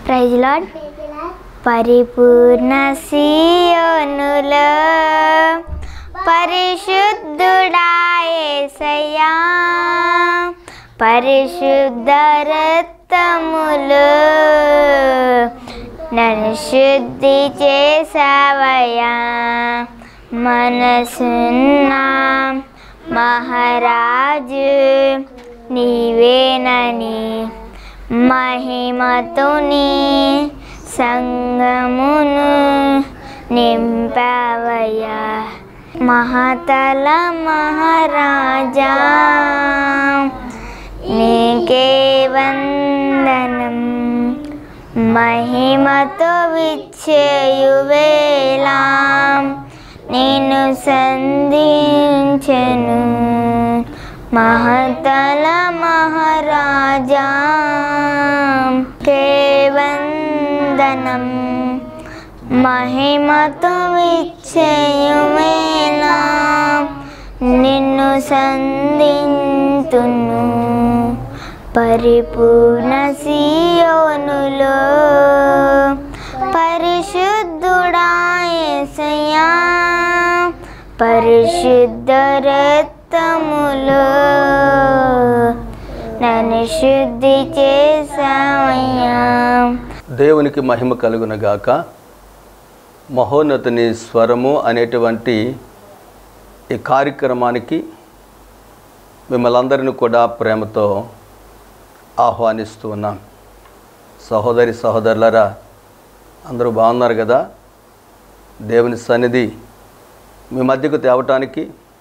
praise lord పరిపూర్ణ సియోనులో పరిశుద్ధుడాయేసయ్యా పరిశుద్ధ రక్తములు నన్ను శుద్ధి చేసావయ్యా మనసున్న మహారాజు నీవేనని మహిమతుని సంగమును నింపావయ్యా మహతల మహారాజా నీకే వందనం మహిమతో విచ్చేయువేళ నేను సంధించెను మహతల మహారాజా కేవందనం మహిమతో విచ్చేయువేళ నిన్ను సంధింతును పరిపూర్ణ సియోనులో పరిశుద్ధుడాయసయా పరిశుద్ధ రక్తములో నన్ను శుద్ధి చేసావయ్యా దేవునికి మహిమ కలుగునగాక మహోన్నతుని స్వరము అనేటువంటి ఈ కార్యక్రమానికి మిమ్మల్ని అందరిని కూడా ప్రేమతో ఆహ్వానిస్తూ ఉన్నాం సహోదరి సహోదరులరా అందరూ బాగున్నారు కదా దేవుని సన్నిధి మీ మధ్యకు తేవటానికి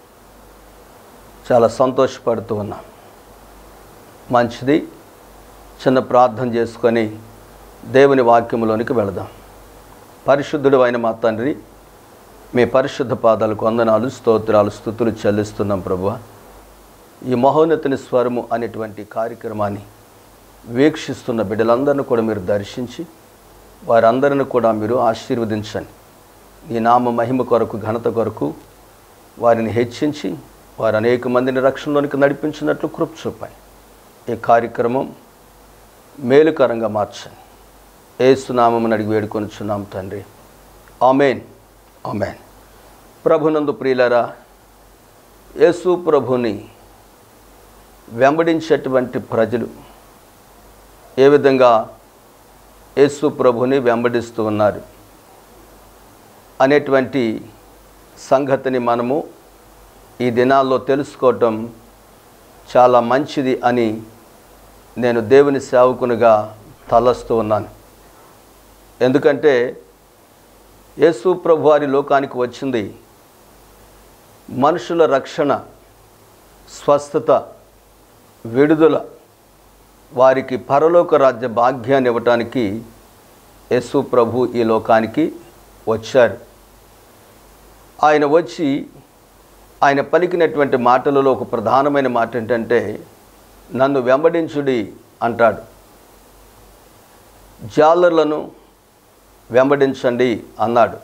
చాలా సంతోషపడుతూ ఉన్నాం మంచిది చిన్న ప్రార్థన చేసుకొని దేవుని వాక్యములోనికి వెళదాం పరిశుద్ధుడు అయిన మా తండ్రి మీ పరిశుద్ధ పాదాలకు వందనాలు స్తోత్రాలు స్థుతులు చెల్లిస్తున్నాం ప్రభువ ఈ మహోన్నతిని స్వరము అనేటువంటి కార్యక్రమాన్ని వీక్షిస్తున్న బిడ్డలందరినీ కూడా మీరు దర్శించి వారందరిని కూడా మీరు ఆశీర్వదించండి నీ నామ మహిమ కొరకు ఘనత కొరకు వారిని హెచ్చించి వారు అనేక మందిని రక్షణలోనికి నడిపించినట్లు కృప చూపాయి ఈ కార్యక్రమం మేలుకరంగా మార్చండి ఏసునామం అడిగి వేడుకొనిచున్నాం తండ్రి ఆమెన్ ఆమెన్ ప్రభునందు ప్రియులరా యేసు ప్రభుని వెంబడించేటువంటి ప్రజలు ఏ విధంగా యేసు ప్రభుని వెంబడిస్తూ ఉన్నారు అనేటువంటి సంగతిని మనము ఈ దినాల్లో తెలుసుకోవటం చాలా మంచిది అని నేను దేవుని సేవకునిగా తలస్తూ ఉన్నాను ఎందుకంటే యేసు ప్రభు వారి లోకానికి వచ్చింది మనుషుల రక్షణ స్వస్థత విడుదల వారికి పరలోక రాజ్య భాగ్యాన్ని ఇవ్వటానికి యేసు ప్రభు ఈ లోకానికి వచ్చారు ఆయన వచ్చి ఆయన పలికినటువంటి మాటలలో ఒక ప్రధానమైన మాట ఏంటంటే నన్ను వెంబడించుడి అంటాడు జాలర్లను వెంబడించండి అన్నాడు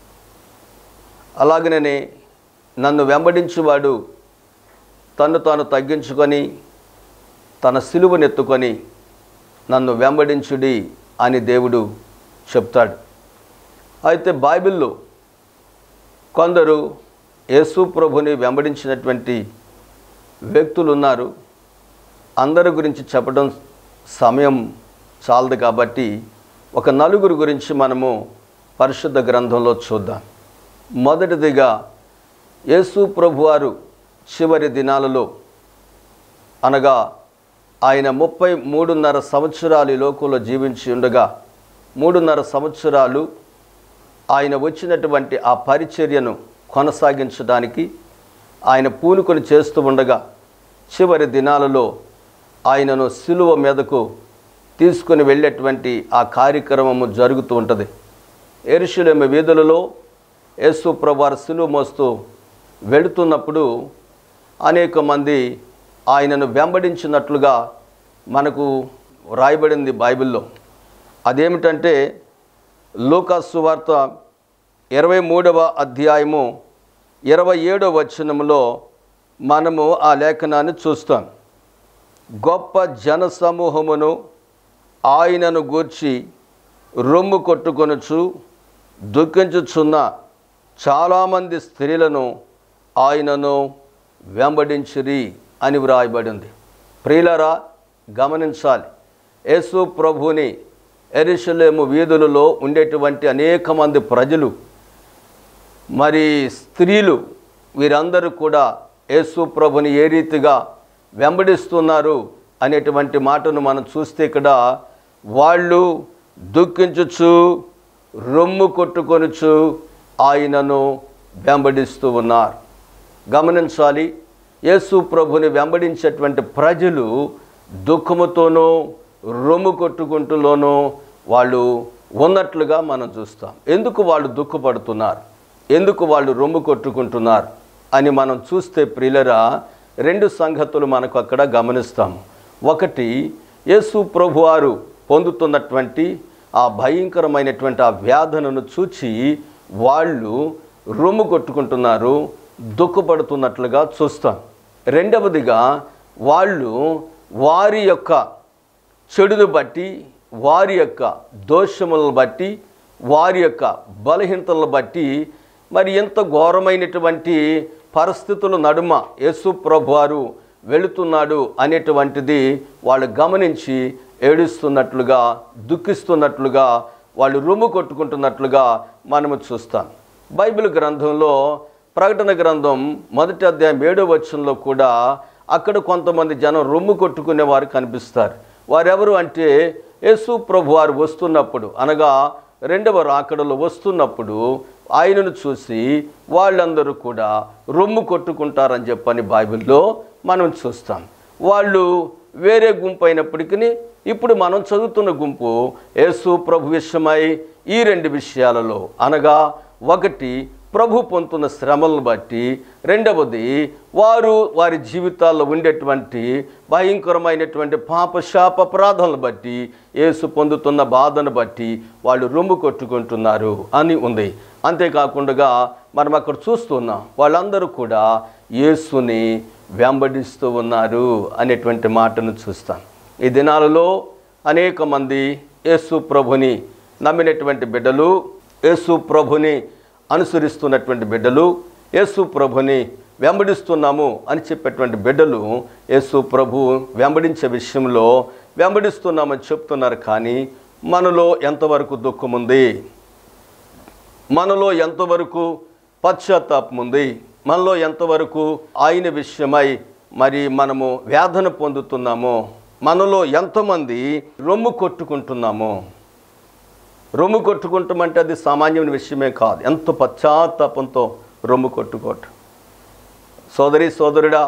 అలాగనే నన్ను వెంబడించువాడు తన్ను తాను తగ్గించుకొని తన సిలువనెత్తుకొని నన్ను వెంబడించుడి అని దేవుడు చెప్తాడు అయితే బైబిల్లో కొందరు యేసు ప్రభుని వెంబడించినటువంటి వ్యక్తులు ఉన్నారు అందరి గురించి చెప్పడం సమయం చాలదు కాబట్టి ఒక నలుగురు గురించి మనము పరిశుద్ధ గ్రంథంలో చూద్దాం మొదటిదిగా యేసు ప్రభువారు చివరి దినాలలో అనగా ఆయన ముప్పై మూడున్నర సంవత్సరాలు ఈ లోకంలో జీవించి ఉండగా మూడున్నర సంవత్సరాలు ఆయన వచ్చినటువంటి ఆ పరిచర్యను కొనసాగించడానికి ఆయన పూనుకొని చేస్తూ ఉండగా చివరి దినాలలో ఆయనను సిలువ మీదకు తీసుకుని వెళ్ళేటువంటి ఆ కార్యక్రమము జరుగుతూ ఉంటుంది ఎరుషులేమ వీధులలో యేసు ప్రభువారు సిలువ మోస్తూ వెళుతున్నప్పుడు అనేక మంది ఆయనను వెంబడించినట్లుగా మనకు రాయబడింది బైబిల్లో అదేమిటంటే లూకాసు వార్త ఇరవై మూడవ అధ్యాయము ఇరవై ఏడవ వచనంలో మనము ఆ లేఖనాన్ని చూస్తాం గొప్ప జన సమూహమును ఆయనను గూర్చి రొమ్ము కొట్టుకొనుచు దుఃఖించుచున్న చాలామంది స్త్రీలను ఆయనను వెంబడించిరి అని వ్రాయబడింది ప్రియులరా గమనించాలి యేసు ప్రభుని ఎరుషలేము వీధులలో ఉండేటువంటి అనేక మంది ప్రజలు మరి స్త్రీలు వీరందరూ కూడా యేసు ప్రభుని ఏ రీతిగా వెంబడిస్తున్నారు అనేటువంటి మాటను మనం చూస్తే ఇక్కడ వాళ్ళు దుఃఖించుచు రొమ్ము కొట్టుకొనుచు ఆయనను వెంబడిస్తూ ఉన్నారు గమనించాలి యేసు ప్రభుని వెంబడించేటువంటి ప్రజలు దుఃఖముతోనూ రొమ్ము కొట్టుకుంటూలోనూ వాళ్ళు ఉన్నట్లుగా మనం చూస్తాం ఎందుకు వాళ్ళు దుఃఖపడుతున్నారు ఎందుకు వాళ్ళు రొమ్ము కొట్టుకుంటున్నారు అని మనం చూస్తే ప్రియులరా రెండు సంగతులు మనకు అక్కడ గమనిస్తాం ఒకటి యేసు ప్రభువారు పొందుతున్నటువంటి ఆ భయంకరమైనటువంటి ఆ వ్యాధనను చూచి వాళ్ళు రొమ్ము కొట్టుకుంటున్నారు దుఃఖపడుతున్నట్లుగా చూస్తాం రెండవదిగా వాళ్ళు వారి యొక్క చెడును బట్టి వారి యొక్క దోషములను బట్టి వారి యొక్క బలహీనతలను బట్టి మరి ఎంత ఘోరమైనటువంటి పరిస్థితుల నడుమ యేసు ప్రభువారు వెళుతున్నాడు అనేటువంటిది వాళ్ళు గమనించి ఏడుస్తున్నట్లుగా దుఃఖిస్తున్నట్లుగా వాళ్ళు రొమ్ము కొట్టుకుంటున్నట్లుగా మనము చూస్తాం బైబిల్ గ్రంథంలో ప్రకటన గ్రంథం మొదటి అధ్యాయం ఏడో వచనంలో కూడా అక్కడ కొంతమంది జనం రొమ్ము కొట్టుకునే వారు కనిపిస్తారు వారెవరు అంటే యేసు ప్రభు వారు వస్తున్నప్పుడు అనగా రెండవ రాకడలో వస్తున్నప్పుడు ఆయనను చూసి వాళ్ళందరూ కూడా రొమ్ము కొట్టుకుంటారని చెప్పని బైబిల్లో మనం చూస్తాం వాళ్ళు వేరే గుంపు అయినప్పటికీ ఇప్పుడు మనం చదువుతున్న గుంపు యేసు ప్రభు విషయమై ఈ రెండు విషయాలలో అనగా ఒకటి ప్రభు పొందుతున్న శ్రమలను బట్టి రెండవది వారు వారి జీవితాల్లో ఉండేటువంటి భయంకరమైనటువంటి పాప శాప అపరాధాలను బట్టి యేసు పొందుతున్న బాధను బట్టి వాళ్ళు రొమ్ము కొట్టుకుంటున్నారు అని ఉంది అంతేకాకుండా మనం అక్కడ చూస్తున్నాం వాళ్ళందరూ కూడా యేసుని వెంబడిస్తూ ఉన్నారు అనేటువంటి మాటను చూస్తాం ఈ దినాలలో అనేక మంది యేసు ప్రభుని నమ్మినటువంటి బిడ్డలు యేసు ప్రభుని అనుసరిస్తున్నటువంటి బిడ్డలు యేసు ప్రభుని వెంబడిస్తున్నాము అని చెప్పేటువంటి బిడ్డలు యేసు ప్రభు వెంబడించే విషయంలో వెంబడిస్తున్నామని చెప్తున్నారు కానీ మనలో ఎంతవరకు దుఃఖం ఉంది మనలో ఎంతవరకు పశ్చాత్తాపం ఉంది మనలో ఎంతవరకు ఆయన విషయమై మరి మనము వేదన పొందుతున్నామో మనలో ఎంతమంది రొమ్ము కొట్టుకుంటున్నామో రొమ్ము కొట్టుకుంటామంటే అది సామాన్యమైన విషయమే కాదు ఎంత పశ్చాత్తాపంతో రొమ్ము కొట్టుకోవటం సోదరి సోదరుడా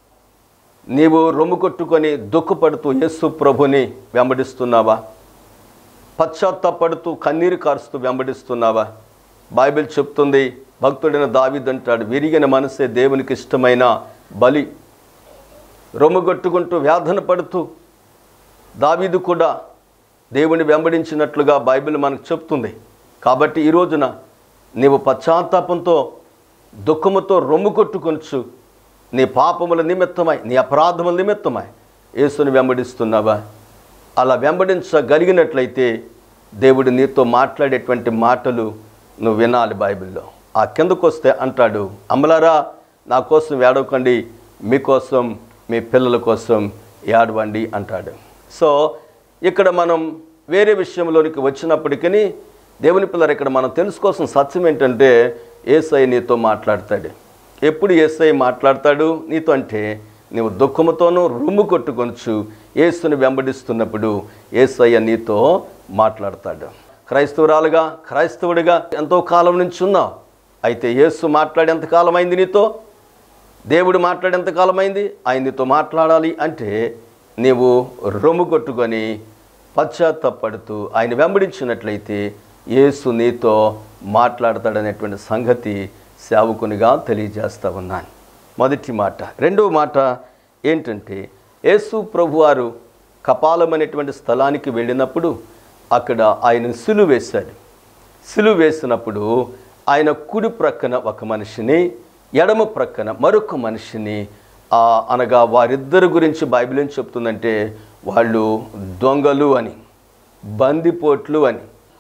నీవు రొమ్ము కొట్టుకొని దుఃఖపడుతూ యేసు ప్రభుని వెంబడిస్తున్నావా పశ్చాత్తాపడుతూ కన్నీరు కారుస్తూ వెంబడిస్తున్నావా బైబిల్ చెప్తుంది భక్తుడైన దావిదంటాడు విరిగిన మనసే దేవునికి ఇష్టమైన బలి రొమ్ము కొట్టుకుంటూ వేదన పడుతూ దావీదు కూడా దేవుని వెంబడించినట్లుగా బైబిల్ మనకు చెప్తుంది కాబట్టి ఈ రోజున నీవు పశ్చాత్తాపంతో దుఃఖముతో రొమ్ము కొట్టుకొనచ్చు నీ పాపముల నిమిత్తమై నీ అపరాధముల నిమిత్తమై యేసుని వెంబడిస్తున్నావా అలా వెంబడించగలిగినట్లయితే దేవుడు నీతో మాట్లాడేటువంటి మాటలు నువ్వు వినాలి బైబిల్లో ఆ కిందకు వస్తే అంటాడు అమ్మలారా నా కోసం ఏడవకండి మీకోసం మీ పిల్లల కోసం ఏడవండి అంటాడు సో ఇక్కడ మనం వేరే విషయంలోనికి వచ్చినప్పటికీ దేవుని పిల్లలు ఇక్కడ మనం తెలుసుకోవాల్సిన సత్యం ఏంటంటే ఏసై నీతో మాట్లాడతాడు ఎప్పుడు ఏసై మాట్లాడతాడు నీతో అంటే నీవు దుఃఖముతోనూ రొమ్ము కొట్టుకొనచ్చు ఏసుని వెంబడిస్తున్నప్పుడు ఏసయ్య నీతో మాట్లాడతాడు క్రైస్తవురాలుగా క్రైస్తవుడిగా ఎంతో కాలం నుంచి ఉన్నావు అయితే యేసు మాట్లాడేంత కాలం అయింది నీతో దేవుడు మాట్లాడేంత కాలం అయింది ఆయన నీతో మాట్లాడాలి అంటే నీవు రొమ్ము కొట్టుకొని పశ్చాత్తపడుతూ ఆయన వెంబడించినట్లయితే యేసు నీతో మాట్లాడతాడనేటువంటి సంగతి సేవకునిగా తెలియజేస్తా ఉన్నాను మొదటి మాట రెండవ మాట ఏంటంటే యేసు ప్రభువారు కపాలం అనేటువంటి స్థలానికి వెళ్ళినప్పుడు అక్కడ ఆయన సిలువ వేశాడు సిలువ వేసినప్పుడు ఆయన కుడి ప్రక్కన ఒక మనిషిని ఎడమ ప్రక్కన మరొక మనిషిని ఆ, అనగా వారిద్దరి గురించి బైబిల్ ఏం చెప్తుందంటే వాళ్ళు దొంగలు అని బందిపోట్లు అని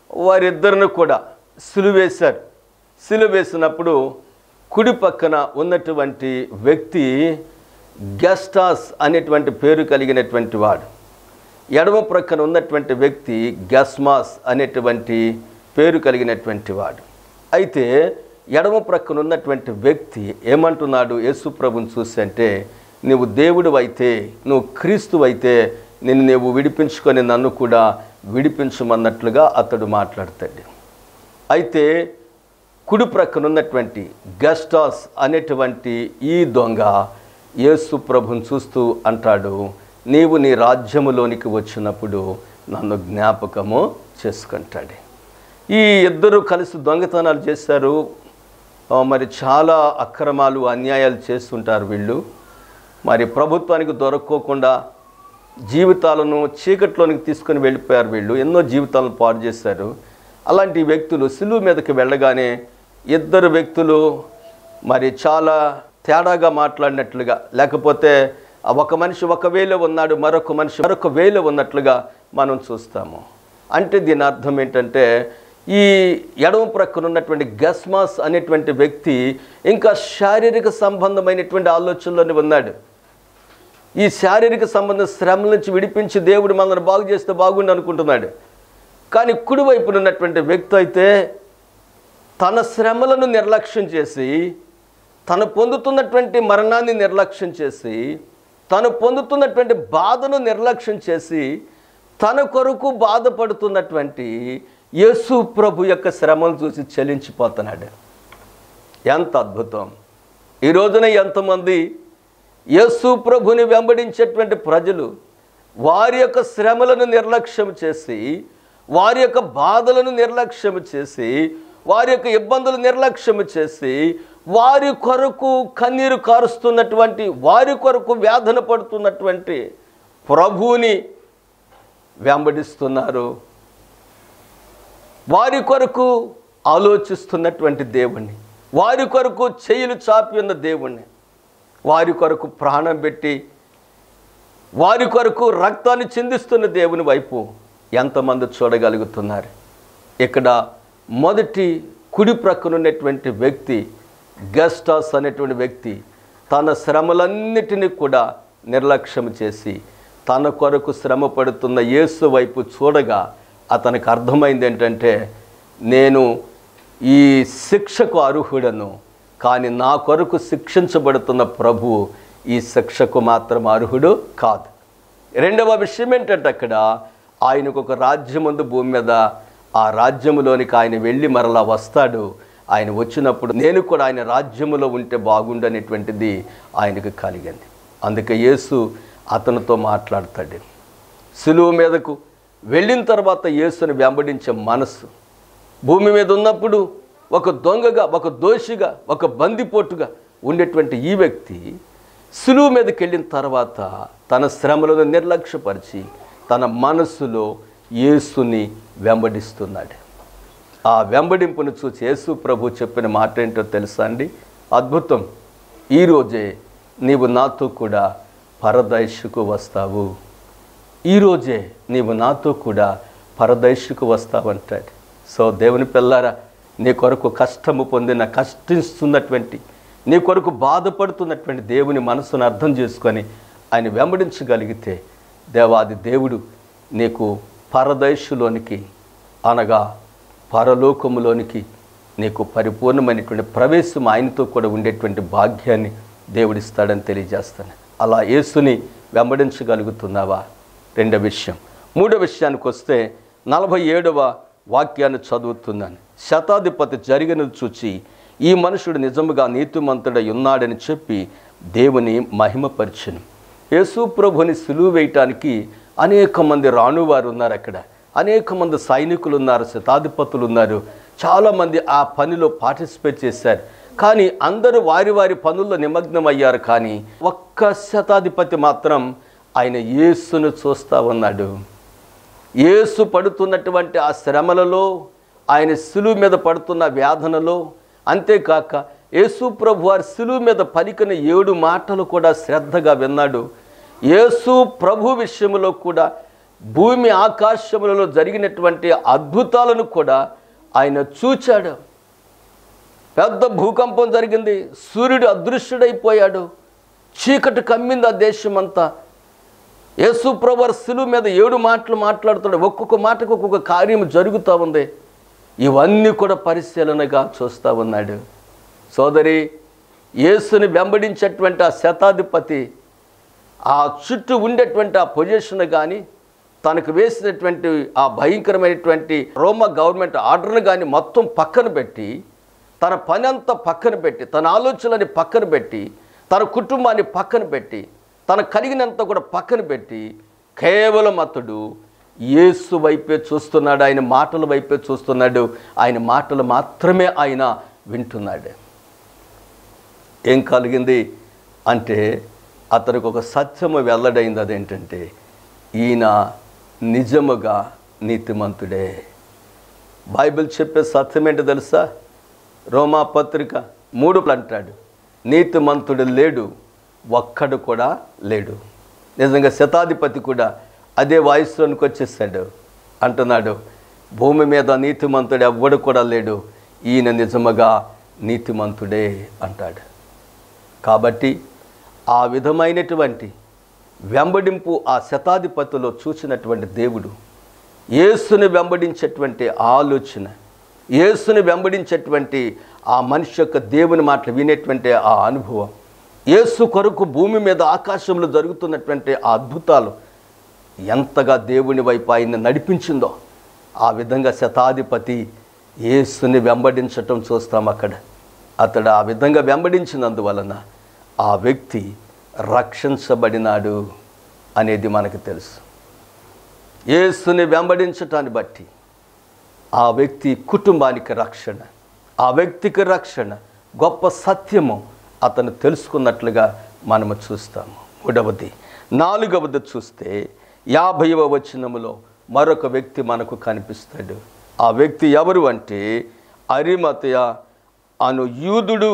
వారిద్దరిని కూడా సిలువేశారు సిలువేసినప్పుడు కుడి పక్కన ఉన్నటువంటి వ్యక్తి గెస్టాస్ అనేటువంటి పేరు కలిగినటువంటి వాడు ఎడమ ప్రక్కన ఉన్నటువంటి వ్యక్తి గస్మాస్ అనేటువంటి పేరు కలిగినటువంటి వాడు అయితే ఎడమ ప్రక్కన ఉన్నటువంటి వ్యక్తి ఏమంటున్నాడు యేసు ప్రభుని చూసి అంటే నువ్వు దేవుడు అయితే నువ్వు క్రీస్తు అయితే నిన్ను నువ్వు విడిపించుకొని నన్ను కూడా విడిపించమన్నట్లుగా అతడు మాట్లాడతాడు అయితే కుడి ప్రక్కన ఉన్నటువంటి గస్టాస్ అనేటువంటి ఈ దొంగ యేసు ప్రభుని చూస్తూ అంటాడు నీవు నీ రాజ్యములోనికి వచ్చినప్పుడు నన్ను జ్ఞాపకము చేసుకుంటాడు ఈ ఇద్దరు కలిసి దొంగతనాలు చేశారు ఆ, మరి చాలా అక్రమాలు అన్యాయాలు చేస్తుంటారు వీళ్ళు మరి ప్రభుత్వానికి దొరక్కోకుండా జీవితాలను చీకట్లోనికి తీసుకొని వెళ్ళిపోయారు వీళ్ళు ఎన్నో జీవితాలను పాడు చేశారు అలాంటి వ్యక్తులు సిలువు మీదకి వెళ్ళగానే ఇద్దరు వ్యక్తులు మరి చాలా తేడాగా మాట్లాడినట్లుగా లేకపోతే ఆ ఒక మనిషి ఒక వేలో ఉన్నాడు మరొక మనిషి మరొక వేలో ఉన్నట్లుగా మనం చూస్తాము అంటే దీని అర్థం ఏంటంటే ఈ ఎడమ ప్రక్కన ఉన్నటువంటి గస్మాస్ అనేటువంటి వ్యక్తి ఇంకా శారీరక సంబంధమైనటువంటి ఆలోచనలోనే ఉన్నాడు ఈ శారీరక సంబంధ శ్రమల నుంచి విడిపించి దేవుడు మనల్ని బాగు చేస్తే బాగుండు అనుకుంటున్నాడు కానీ కుడివైపున ఉన్నటువంటి వ్యక్తి అయితే తన శ్రమలను నిర్లక్ష్యం చేసి తను పొందుతున్నటువంటి మరణాన్ని నిర్లక్ష్యం చేసి తను పొందుతున్నటువంటి బాధను నిర్లక్ష్యం చేసి తన కొరకు బాధపడుతున్నటువంటి యేసు ప్రభు యొక్క శ్రమను చూసి చలించిపోతున్నాడు ఎంత అద్భుతం ఈ రోజున ఎంతమంది యేసు ప్రభుని వెంబడించేటువంటి ప్రజలు వారి యొక్క శ్రమలను నిర్లక్ష్యం చేసి వారి యొక్క బాధలను నిర్లక్ష్యం చేసి వారి యొక్క ఇబ్బందులు నిర్లక్ష్యం చేసి వారి కొరకు కన్నీరు కారుస్తున్నటువంటి వారి కొరకు వేదన పడుతున్నటువంటి ప్రభువుని వెంబడిస్తున్నారు వారి కొరకు ఆలోచిస్తున్నటువంటి దేవుణ్ణి వారి కొరకు చేయులు చాపి ఉన్న దేవుణ్ణి వారి కొరకు ప్రాణం పెట్టి వారి కొరకు రక్తాన్ని చిందిస్తున్న దేవుని వైపు ఎంతమంది చూడగలుగుతున్నారు ఇక్కడ మొదటి కుడి ప్రక్కన ఉన్నటువంటి వ్యక్తి గెస్టాస్ అనేటువంటి వ్యక్తి తన శ్రమలన్నిటినీ కూడా నిర్లక్ష్యం చేసి తన కొరకు శ్రమ పడుతున్న యేసు వైపు చూడగా అతనికి అర్థమైంది ఏంటంటే నేను ఈ శిక్షకు అర్హుడను కానీ నా కొరకు శిక్షించబడుతున్న ప్రభువు ఈ శిక్షకు మాత్రం అర్హుడు కాదు రెండవ విషయం ఏంటంటే అక్కడ ఆయనకు ఒక రాజ్యం ఉంది భూమి మీద ఆ రాజ్యములోనికి ఆయన వెళ్ళి మరలా వస్తాడు ఆయన వచ్చినప్పుడు నేను కూడా ఆయన రాజ్యములో ఉంటే బాగుండనేటువంటిది ఆయనకు కలిగింది అందుకే యేసు అతనితో మాట్లాడతాడు సులువు మీదకు వెళ్ళిన తర్వాత యేసుని వెంబడించే మనసు భూమి మీద ఉన్నప్పుడు ఒక దొంగగా ఒక దోషిగా ఒక బందిపోటుగా ఉండేటువంటి ఈ వ్యక్తి సులువు మీదకి వెళ్ళిన తర్వాత తన శ్రమలను నిర్లక్ష్యపరిచి తన మనస్సులో యేసుని వెంబడిస్తున్నాడు ఆ వెంబడింపును చూసి యేసు ప్రభు చెప్పిన మాట ఏంటో తెలుసా అండి అద్భుతం ఈరోజే నీవు నాతో కూడా పరదైషుకు వస్తావు ఈరోజే నీవు నాతో కూడా పరదైషుకు వస్తావంటాడు సో దేవుని పిల్లారా నీ కొరకు కష్టము పొందిన కష్టిస్తున్నటువంటి నీ కొరకు బాధపడుతున్నటువంటి దేవుని మనసును అర్థం చేసుకొని ఆయన వెంబడించగలిగితే దేవాది దేవుడు నీకు పరదైషులోనికి అనగా పరలోకములోనికి నీకు పరిపూర్ణమైనటువంటి ప్రవేశం ఆయనతో కూడా ఉండేటువంటి భాగ్యాన్ని దేవుడిస్తాడని తెలియజేస్తాను అలా యేసుని వెంబడించగలుగుతున్నావా రెండో విషయం మూడో విషయానికి వస్తే నలభై ఏడవ వాక్యాన్ని చదువుతున్నాను శతాధిపతి జరిగినది చూచి ఈ మనుషుడు నిజముగా నీతిమంతుడై ఉన్నాడని చెప్పి దేవుని మహిమపరిచను యేసు ప్రభుని సులువు వేయటానికి అనేక మంది రాణువారు ఉన్నారు అక్కడ అనేక మంది సైనికులు ఉన్నారు శతాధిపతులు ఉన్నారు చాలామంది ఆ పనిలో పార్టిసిపేట్ చేశారు కానీ అందరూ వారి వారి పనుల్లో నిమగ్నం అయ్యారు కానీ ఒక్క శతాధిపతి మాత్రం ఆయన యేసును చూస్తా ఉన్నాడు యేసు పడుతున్నటువంటి ఆ శ్రమలలో ఆయన శిలువు మీద పడుతున్న వేదనలో అంతేకాక యేసు ప్రభు వారి శిలువు మీద పలికిన ఏడు మాటలు కూడా శ్రద్ధగా విన్నాడు యేసు ప్రభు విషయంలో కూడా భూమి ఆకాశములలో జరిగినటువంటి అద్భుతాలను కూడా ఆయన చూచాడు పెద్ద భూకంపం జరిగింది సూర్యుడు అదృశ్యుడైపోయాడు చీకటి కమ్మింది ఆ దేశమంతా యేసు ప్రభు శిలువ మీద ఏడు మాటలు మాట్లాడుతున్నాడు ఒక్కొక్క మాటకు ఒక్కొక్క కార్యం జరుగుతూ ఉంది ఇవన్నీ కూడా పరిశీలనగా చూస్తూ ఉన్నాడు సోదరి యేసుని వెంబడించేటువంటి ఆ శతాధిపతి ఆ చుట్టూ ఉండేటువంటి ఆ పొజిషన్ కానీ తనకు వేసినటువంటి ఆ భయంకరమైనటువంటి రోమ గవర్నమెంట్ ఆర్డర్ని కానీ మొత్తం పక్కన పెట్టి తన పని అంతా పక్కన పెట్టి తన ఆలోచనలని పక్కన పెట్టి తన కుటుంబాన్ని పక్కన పెట్టి తన కలిగినంత కూడా పక్కన పెట్టి కేవలం అతడు యేసు వైపే చూస్తున్నాడు ఆయన మాటల వైపే చూస్తున్నాడు ఆయన మాటలు మాత్రమే ఆయన వింటున్నాడు ఏం కలిగింది అంటే అతనికి ఒక సత్యము వెల్లడైంది అదేంటంటే ఈయన నిజముగా నీతిమంతుడే బైబిల్ చెప్పే సత్యం ఏంటో తెలుసా రోమా పత్రిక మూడు అంటాడు నీతిమంతుడు లేడు ఒక్కడు కూడా లేడు నిజంగా శతాధిపతి కూడా అదే వాయిస్లోనికి వచ్చేసాడు అంటున్నాడు భూమి మీద నీతిమంతుడు ఎవ్వడు కూడా లేడు ఈయన నిజముగా నీతిమంతుడే అంటాడు కాబట్టి ఆ విధమైనటువంటి వెంబడింపు ఆ శతాధిపతిలో చూసినటువంటి దేవుడు యేసుని వెంబడించేటువంటి ఆలోచన యేసుని వెంబడించేటువంటి ఆ మనిషి యొక్క దేవుని మాటలు వినేటువంటి ఆ అనుభవం యేసు కొరకు భూమి మీద ఆకాశంలో జరుగుతున్నటువంటి ఆ అద్భుతాలు ఎంతగా దేవుని వైపు ఆయన నడిపించిందో ఆ విధంగా శతాధిపతి యేసుని వెంబడించటం చూస్తాం అక్కడ అతడు ఆ విధంగా వెంబడించినందువలన ఆ వ్యక్తి రక్షించబడినాడు అనేది మనకు తెలుసు యేసుని వెంబడించటాన్ని బట్టి ఆ వ్యక్తి కుటుంబానికి రక్షణ ఆ వ్యక్తికి రక్షణ గొప్ప సత్యము అతను తెలుసుకున్నట్లుగా మనము చూస్తాము మూడవది నాలుగవది చూస్తే యాభైవ వచనములో మరొక వ్యక్తి మనకు కనిపిస్తాడు ఆ వ్యక్తి ఎవరు అంటే అరిమతయ అను యూదుడు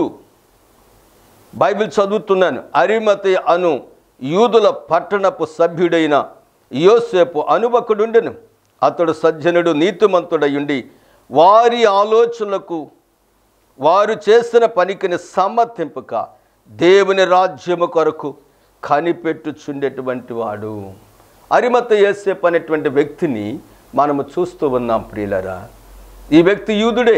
బైబిల్ చదువుతున్నాను అరిమతి అను యూదుల పట్టణపు సభ్యుడైన యోసేపు అనుభకుడుండెను అతడు సజ్జనుడు నీతిమంతుడయుండి వారి ఆలోచనలకు వారు చేసిన పనికిని సమ్మతింపక దేవుని రాజ్యము కొరకు కనిపెట్టుచుండేటువంటి వాడు అరిమత యేసేపు అనేటువంటి వ్యక్తిని మనము చూస్తూ ఉన్నాం ప్రియులరా ఈ వ్యక్తి యూదుడే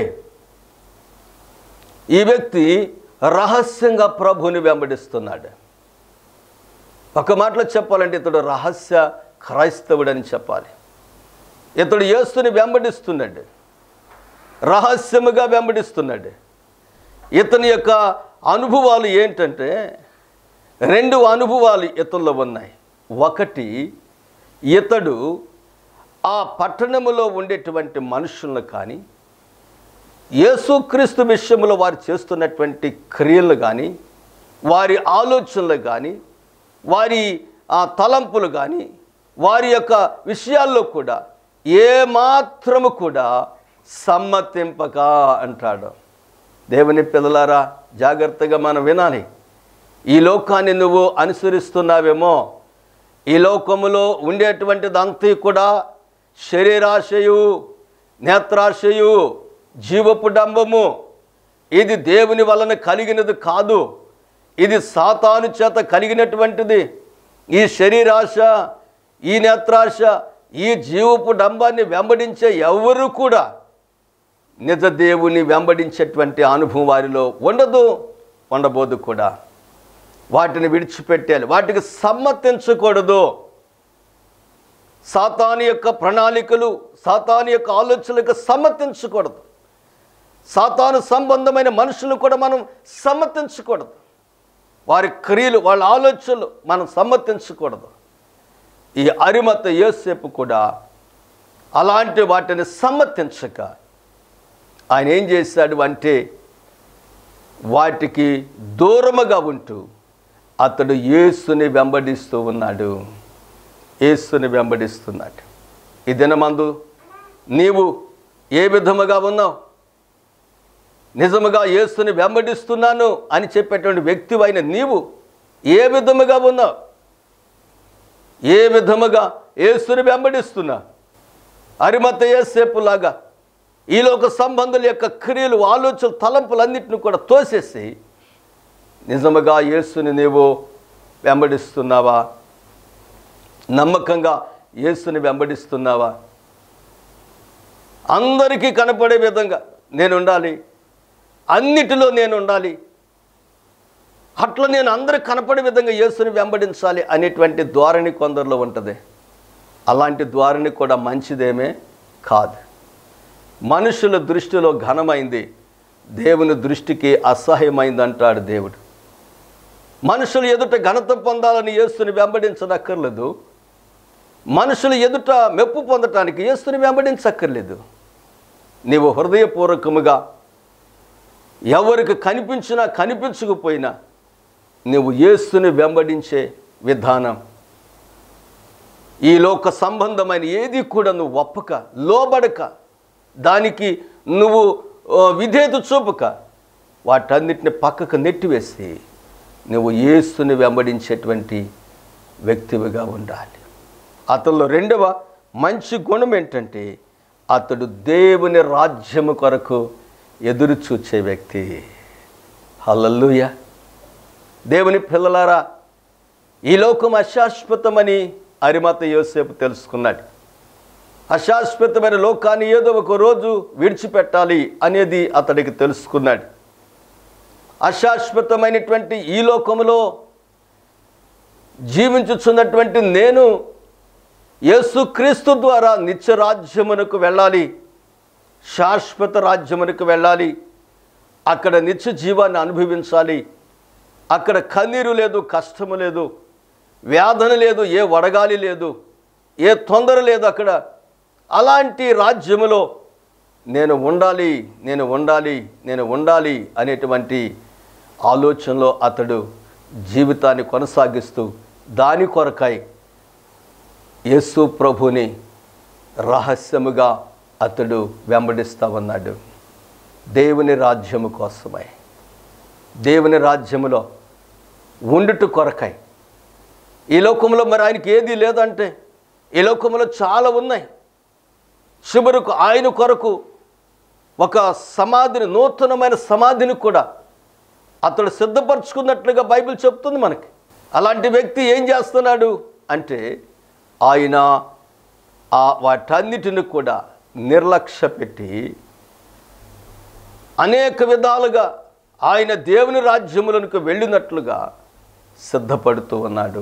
ఈ వ్యక్తి రహస్యంగా ప్రభుని వెంబడిస్తున్నాడు ఒక మాటలో చెప్పాలంటే ఇతడు రహస్య క్రైస్తవుడని చెప్పాలి ఇతడు యేసుని వెంబడిస్తున్నాడు రహస్యముగా వెంబడిస్తున్నాడు ఇతని యొక్క అనుభవాలు ఏంటంటే రెండు అనుభవాలు ఇతనిలో ఉన్నాయి ఒకటి ఇతడు ఆ పట్టణములో ఉండేటువంటి మనుషులను కానీ యేసుక్రీస్తు విషయంలో వారు చేస్తున్నటువంటి క్రియలు కానీ వారి ఆలోచనలు కానీ వారి ఆ తలంపులు కానీ వారి యొక్క విషయాల్లో కూడా ఏ మాత్రము కూడా సమ్మతింపక అంటాడు దేవుని పిల్లలారా జాగ్రత్తగా మనం వినాలి ఈ లోకాన్ని నువ్వు అనుసరిస్తున్నావేమో ఈ లోకములో ఉండేటువంటిదంతా కూడా శరీరాశయు నేత్రాశయు జీవపు డంబము ఇది దేవుని వలన కలిగినది కాదు ఇది సాతాను చేత కలిగినటువంటిది ఈ శరీరాశ ఈ నేత్రాశ ఈ జీవపు డంబాన్ని వెంబడించే ఎవరు కూడా నిజ దేవుని వెంబడించేటువంటి అనుభవం వారిలో ఉండదు ఉండబోదు కూడా వాటిని విడిచిపెట్టాలి వాటికి సమ్మతించకూడదు సాతాను యొక్క ప్రణాళికలు సాతాను యొక్క ఆలోచనలకు సమ్మతించకూడదు సాతాను సంబంధమైన మనుషులు కూడా మనం సమ్మతించకూడదు వారి క్రియలు వాళ్ళ ఆలోచనలు మనం సమ్మతించకూడదు ఈ అరిమత యోసేపు కూడా అలాంటి వాటిని సమ్మతించక ఆయన ఏం చేశాడు అంటే వాటికి దూరముగా ఉంటూ అతడు యేసుని వెంబడిస్తూ ఉన్నాడు యేసుని వెంబడిస్తున్నాడు ఈ దినమందు నీవు ఏ విధముగా ఉన్నావు నిజముగా యేసుని వెంబడిస్తున్నాను అని చెప్పేటువంటి వ్యక్తివైన నీవు ఏ విధముగా ఉన్నావు ఏ విధముగా యేసుని వెంబడిస్తున్నా అరిమత ఏసేపులాగా ఈ లోక సంబంధుల యొక్క క్రియలు ఆలోచన తలంపులన్నింటిని కూడా తోసేసి నిజముగా యేసుని నీవు వెంబడిస్తున్నావా నమ్మకంగా యేసుని వెంబడిస్తున్నావా అందరికీ కనపడే విధంగా నేను ఉండాలి అన్నిటిలో నేను ఉండాలి అట్లా నేను అందరికి కనపడే విధంగా యేసుని వెంబడించాలి అనేటువంటి ధోరణి కొందరిలో ఉంటుంది అలాంటి ధోరణి కూడా మంచిదేమే కాదు మనుషుల దృష్టిలో ఘనమైంది దేవుని దృష్టికి అసహ్యమైంది అంటాడు దేవుడు మనుషులు ఎదుట ఘనత పొందాలని యేసుని వెంబడించనక్కర్లేదు మనుషులు ఎదుట మెప్పు పొందటానికి యేసుని వెంబడించక్కర్లేదు నీవు హృదయపూర్వకముగా ఎవరికి కనిపించినా కనిపించకపోయినా నువ్వు యేసుని వెంబడించే విధానం ఈ లోక సంబంధమైన ఏది కూడా నువ్వు ఒప్పక లోబడక దానికి నువ్వు ఆ, విధేయత చూపక వాటన్నిటిని పక్కకు నెట్టివేసి నువ్వు యేసుని వెంబడించేటువంటి వ్యక్తివిగా ఉండాలి అతనిలో రెండవ మంచి గుణం ఏంటంటే అతడు దేవుని రాజ్యము కొరకు ఎదురు చూచే వ్యక్తి హల్లెలూయ దేవుని పిల్లలారా ఈ లోకం అశాశ్వతమని అరిమత యోసేపు తెలుసుకున్నాడు అశాశ్వతమైన లోకాన్ని ఏదో ఒక రోజు విడిచిపెట్టాలి అనేది అతడికి తెలుసుకున్నాడు అశాశ్వతమైనటువంటి ఈ లోకములో జీవించుచున్నటువంటి నేను యేసుక్రీస్తు ద్వారా నిత్య రాజ్యమునకు వెళ్ళాలి శాశ్వత రాజ్యమునకు వెళ్ళాలి అక్కడ నిత్య జీవాన్ని అనుభవించాలి అక్కడ కన్నీరు లేదు కష్టము లేదు వేదన లేదు ఏ వడగాలి లేదు ఏ తొందర లేదు అక్కడ అలాంటి రాజ్యములో నేను ఉండాలి నేను ఉండాలి నేను ఉండాలి అనేటువంటి ఆలోచనలో అతడు జీవితాన్ని కొనసాగిస్తూ దాని కొరకై యేసు ప్రభుని రహస్యముగా అతడు వెంబడిస్తా ఉన్నాడు దేవుని రాజ్యము కోసమై దేవుని రాజ్యములో ఉండుట కొరకై ఈ లోకంలో మరి ఆయనకి ఏది లేదంటే ఈ లోకంలో చాలా ఉన్నాయి చివరకు ఆయన కొరకు ఒక సమాధిని నూతనమైన సమాధిని కూడా అతడు సిద్ధపరచుకున్నట్లుగా బైబిల్ చెప్తుంది మనకి అలాంటి వ్యక్తి ఏం చేస్తున్నాడు అంటే ఆయన ఆ వాటన్నిటిని కూడా నిర్లక్ష్య పెట్టి అనేక విధాలుగా ఆయన దేవుని రాజ్యములకు వెళ్ళినట్లుగా సిద్ధపడుతూ ఉన్నాడు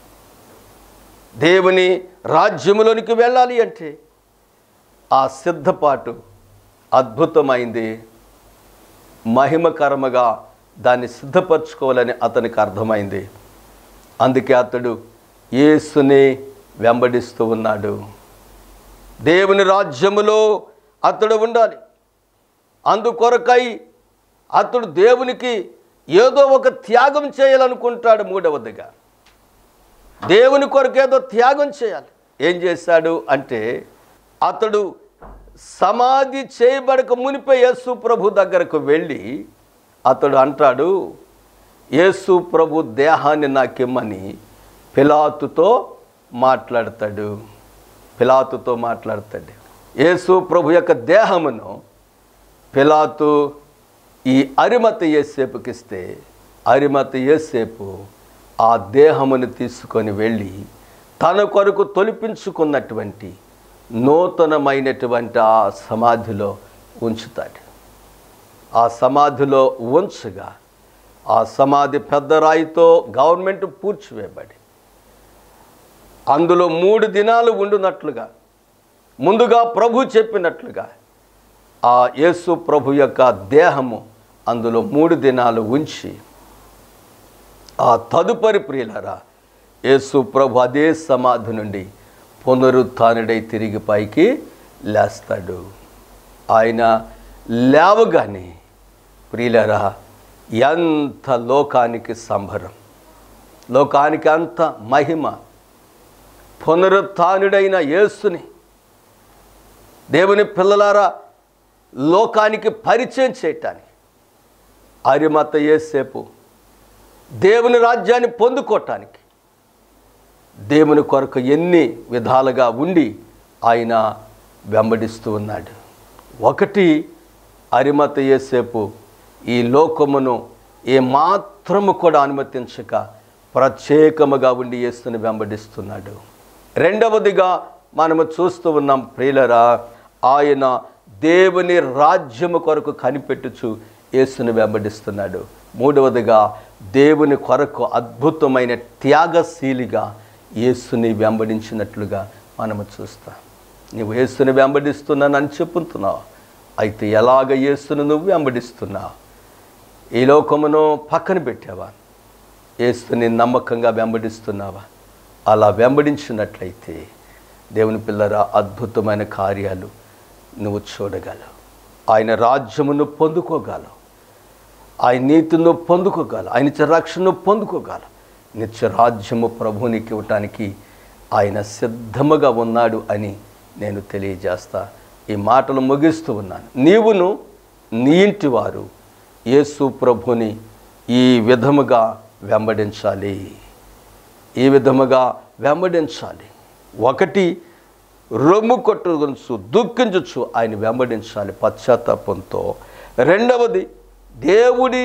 దేవుని రాజ్యములోనికి వెళ్ళాలి అంటే ఆ సిద్ధపాటు అద్భుతమైంది మహిమకరముగా దాన్ని సిద్ధపరచుకోవాలని అతనికి అర్థమైంది అందుకే అతడు యేసుని వెంబడిస్తూ ఉన్నాడు దేవుని రాజ్యములో అతడు ఉండాలి అందుకొరకై అతడు దేవునికి ఏదో ఒక త్యాగం చేయాలనుకుంటాడు మూడవదిగా దేవుని కొరకు ఏదో త్యాగం చేయాలి ఏం చేశాడు అంటే అతడు సమాధి చేయబడక మునిపే యేసు ప్రభు దగ్గరకు వెళ్ళి అతడు అంటాడు యేసు ప్రభు దేహాన్ని నాకిమ్మని పిలాతుతో మాట్లాడతాడు పిలాతుతో మాట్లాడతాడు యేసు ప్రభు యొక్క దేహమును పిలాతు ఈ అరిమత ఏసేపుకి ఇస్తే అరిమత ఏసేపు ఆ దేహమును తీసుకొని వెళ్ళి తన కొరకు తొలిపించుకున్నటువంటి నూతనమైనటువంటి ఆ సమాధిలో ఉంచుతాడు ఆ సమాధిలో ఉంచగా ఆ సమాధి పెద్ద రాయితో గవర్నమెంట్ పూడ్చివేయబడి అందులో మూడు దినాలు ఉండునట్లుగా ముందుగా ప్రభు చెప్పినట్లుగా ఆ యేసు ప్రభు యొక్క దేహము అందులో మూడు దినాలు ఉంచి ఆ తదుపరి ప్రియులరా యేసు ప్రభు అదే సమాధి నుండి పునరుత్డై తిరిగి పైకి లేస్తాడు ఆయన లేవగానే ప్రియులరా ఎంత లోకానికి సంభరం లోకానికి అంత మహిమ పునరుత్డైన యేసుని దేవుని పిల్లలారా లోకానికి పరిచయం చేయటానికి అరిమత ఏసేపు దేవుని రాజ్యాన్ని పొందుకోవటానికి దేవుని కొరకు ఎన్ని విధాలుగా ఉండి ఆయన వెంబడిస్తూ ఉన్నాడు ఒకటి అరిమత యేసేపు ఈ లోకమును ఏ మాత్రము కూడా అనుమతించక ప్రత్యేకముగా ఉండి యేసుని వెంబడిస్తున్నాడు రెండవదిగా మనము చూస్తూ ఉన్నాం ప్రియులరా ఆయన దేవుని రాజ్యము కొరకు కనిపెట్టుచు యేసుని వెంబడిస్తున్నాడు మూడవదిగా దేవుని కొరకు అద్భుతమైన త్యాగశీలిగా యేసుని వెంబడించినట్లుగా మనము చూస్తాం నువ్వు యేసుని వెంబడిస్తున్నానని చెప్పుతున్నావు అయితే ఎలాగ యేసును నువ్వు వెంబడిస్తున్నావు ఈ లోకమును పక్కన పెట్టావా యేసుని నమ్మకంగా వెంబడిస్తున్నావా అలా వెంబడించినట్లయితే దేవుని పిల్లరా అద్భుతమైన కార్యాలు నువ్వు చూడగలవు ఆయన రాజ్యమును పొందుకోగలవు ఆయన నీతిను పొందుకోగలవు ఆయన ఇచ్చే రక్షణను పొందుకోగలవు నిత్య రాజ్యము ప్రభునికి ఇవ్వటానికి ఆయన సిద్ధముగా ఉన్నాడు అని నేను తెలియజేస్తా ఈ మాటలు ముగిస్తూ ఉన్నాను నీవును నీ ఇంటి వారు యేసు ప్రభుని ఈ విధముగా వెంబడించాలి ఈ విధముగా వెంబడించాలి ఒకటి రొమ్ము కొట్టుకొనచ్చు దుఃఖించచ్చు ఆయన వెంబడించాలి పశ్చాత్తాపంతో రెండవది దేవుడి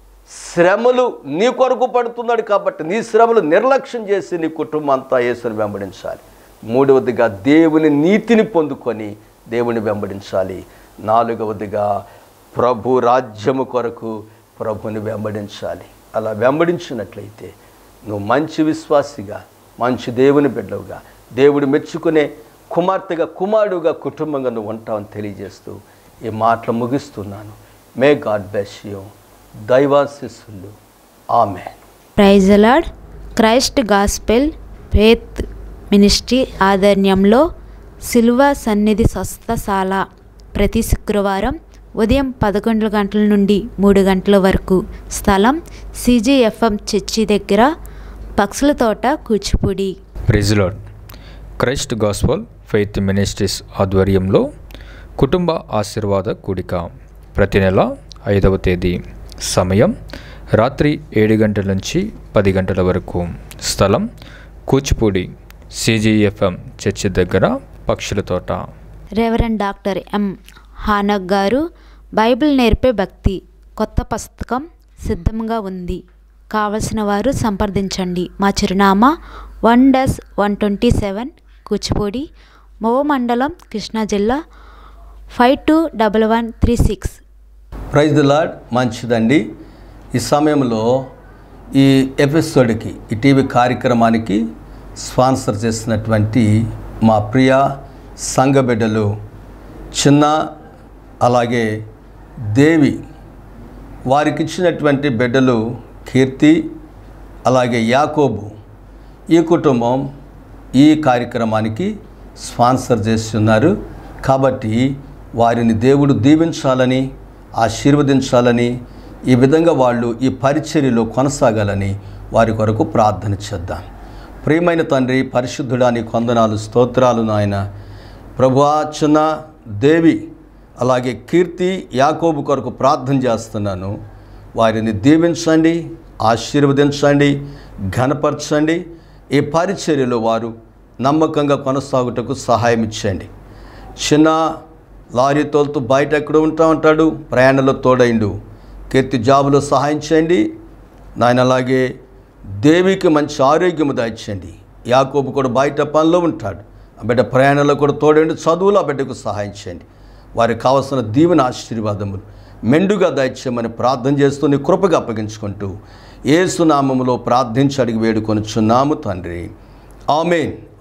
శ్రమలు నీ కొరకు పడుతున్నాడు కాబట్టి నీ శ్రమలు నిర్లక్ష్యం చేసి నీ కుటుంబం అంతా యేసుని వెంబడించాలి మూడవదిగా దేవుని నీతిని పొందుకొని దేవుని వెంబడించాలి నాలుగవదిగా ప్రభు రాజ్యము కొరకు ప్రభుని వెంబడించాలి అలా వెంబడించినట్లయితే నువ్వు మంచి విశ్వాసిగా మంచి దేవుని బిడ్డవుగా దేవుడు మెచ్చుకునే కుమార్తెగా కుమారుడుగా కుటుంబంగా నువ్వు ఉంటావని తెలియజేస్తూ ఈ మాటలు ముగిస్తున్నాను మే గాడ్ బెస్ యూ దైవాశిస్సులు ఆమె ప్రైజ్ అలాడ్ క్రైస్ట్ గాస్పెల్ ఫేత్ మినిస్ట్రీ ఆధ్వర్యంలో సిల్వ సన్నిధి స్వస్థశాల ప్రతి శుక్రవారం ఉదయం పదకొండు గంటల నుండి మూడు గంటల వరకు స్థలం సిజిఎఫ్ఎం చర్చి దగ్గర పక్షుల తోట Kuchipudi praise the Lord Christ gospel faith ministries ఆధ్వర్యంలో కుటుంబ ఆశీర్వాద కూడిక ప్రతి నెల ఐదవ తేదీ సమయం రాత్రి ఏడు గంటల నుంచి పది గంటల వరకు స్థలం కూచిపూడి సిజిఎఫ్ఎం చర్చి దగ్గర పక్షుల తోట రెవరెండ్ డాక్టర్ ఎం హానక్ గారు బైబిల్ నేర్పే భక్తి కొత్త పుస్తకం సిద్ధంగా ఉంది కావలసిన వారు సంప్రదించండి మా చిరునామా one dash one twenty seven Kuchipudi Movva మండలం కృష్ణా జిల్లా five two double one three six praise the Lord మంచిదండి ఈ సమయంలో ఈ ఎపిసోడ్కి ఈ టీవీ కార్యక్రమానికి స్పాన్సర్ చేసినటువంటి మా ప్రియ సంఘ బిడ్డలు చిన్న అలాగే దేవి వారికి ఇచ్చినటువంటి బిడ్డలు కీర్తి అలాగే యాకోబు ఈ కుటుంబం ఈ కార్యక్రమానికి స్పాన్సర్ చేస్తున్నారు కాబట్టి వారిని దేవుడు దీవించాలని ఆశీర్వదించాలని ఈ విధంగా వాళ్ళు ఈ పరిచర్యలో కొనసాగాలని వారి కొరకు ప్రార్థన చేద్దాం ప్రియమైన తండ్రి పరిశుద్ధుడాని కొందనాలు స్తోత్రాలు నాయన ప్రభువా చిన్న దేవి అలాగే కీర్తి యాకోబు కొరకు ప్రార్థన చేస్తున్నాను వారిని దీవించండి ఆశీర్వదించండి ఘనపరచండి ఈ పరిచర్యలో వారు నమ్మకంగా కొనసాగుటకు సహాయం ఇచ్చండి చిన్న లారీ తోలుతూ బయట ఎక్కడ ఉంటా ఉంటాడు ప్రయాణంలో తోడైండు కీర్తి జాబులో సహాయం చేయండి నాయన అలాగే దేవికి మంచి ఆరోగ్యము దాయించండి యాకోబు కూడా బయట పనిలో ఉంటాడు ఆ బిడ్డ ప్రయాణంలో కూడా తోడండి చదువులో ఆ బిడ్డకు సహాయం చేయండి వారికి కావలసిన దీవెన ఆశీర్వాదములు మెండుగా దయచేయమని ప్రార్థన చేస్తూ నీ కృపగా అప్పగించుకుంటూ ఏసునామములో ప్రార్థించి అడిగి వేడుకొనుచున్నాము తండ్రి ఆమెన్